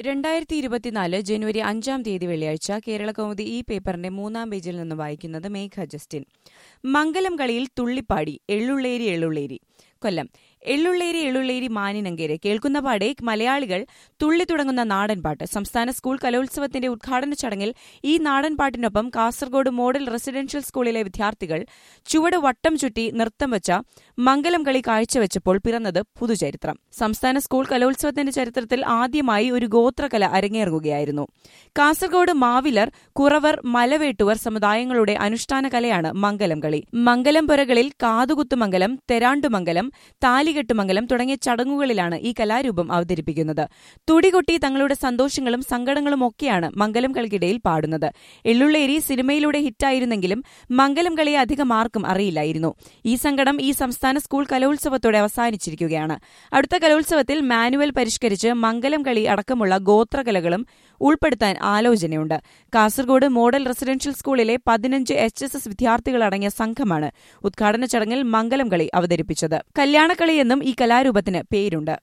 രണ്ടായിരത്തി ഇരുപത്തിനാല് ജനുവരി അഞ്ചാം തീയതി വെള്ളിയാഴ്ച കേരള കൗമുദി ഈ പേപ്പറിന്റെ മൂന്നാം പേജിൽ നിന്ന് വായിക്കുന്നത് മേഘ ജസ്റ്റിൻ മംഗലം കളിയിൽ തുള്ളിപ്പാടി എള്ളുള്ളേരി എള്ളുള്ളേരി കൊല്ലം എള്ളുള്ളേരി എള്ളുള്ളേരി മാനിനങ്കേരെ കേൾക്കുന്ന പാടെ മലയാളികൾ തുള്ളി തുടങ്ങുന്ന നാടൻ പാട്ട് സംസ്ഥാന സ്കൂൾ കലോത്സവത്തിന്റെ ഉദ്ഘാടന ചടങ്ങിൽ ഈ നാടൻ പാട്ടിനൊപ്പം കാസർഗോഡ് മോഡൽ റെസിഡൻഷ്യൽ സ്കൂളിലെ വിദ്യാർത്ഥികൾ ചുവട് വട്ടം ചുറ്റി നൃത്തം വച്ച മംഗലം കളി കാഴ്ചവെച്ചപ്പോൾ പിറന്നത് പുതുചരിത്രം സംസ്ഥാന സ്കൂൾ കലോത്സവത്തിന്റെ ചരിത്രത്തിൽ ആദ്യമായി ഒരു ഗോത്രകല അരങ്ങേറുകയായിരുന്നു കാസർഗോഡ് മാവിലർ കുറവർ മലവേട്ടുവർ സമുദായങ്ങളുടെ അനുഷ്ഠാന കലയാണ് മംഗലം കളി മംഗലം പുരകളിൽ കാതുകുത്തുമംഗലം തെരാണ്ടുമംഗലം താലികെട്ടുമംഗലം തുടങ്ങിയ ചടങ്ങുകളിലാണ് ഈ കലാരൂപം അവതരിപ്പിക്കുന്നത് തുടികൊട്ടി തങ്ങളുടെ സന്തോഷങ്ങളും സങ്കടങ്ങളും ഒക്കെയാണ് മംഗലം കളിക്കിടയിൽ പാടുന്നത് എള്ളുള്ളേരി സിനിമയിലൂടെ ഹിറ്റായിരുന്നെങ്കിലും മംഗലം കളിയെ അധികം ആർക്കും അറിയില്ലായിരുന്നു ഈ സങ്കടം ഈ സംസ്ഥാന സ്കൂൾ കലോത്സവത്തോടെ അവസാനിച്ചിരിക്കുകയാണ് അടുത്ത കലോത്സവത്തിൽ മാനുവൽ പരിഷ്കരിച്ച് മംഗലം കളി അടക്കമുള്ള ഗോത്രകലകളും ഉൾപ്പെടുത്താൻ ആലോചനയുണ്ട് കാസർഗോഡ് മോഡൽ റെസിഡൻഷ്യൽ സ്കൂളിലെ പതിനഞ്ച് എച്ച് എസ് എസ് വിദ്യാർത്ഥികളടങ്ങിയ സംഘമാണ് ഉദ്ഘാടന ചടങ്ങിൽ മംഗലം കളി അവതരിപ്പിച്ചത് കല്യാണക്കളി എന്നും ഈ കലാരൂപത്തിന് പേരുണ്ട്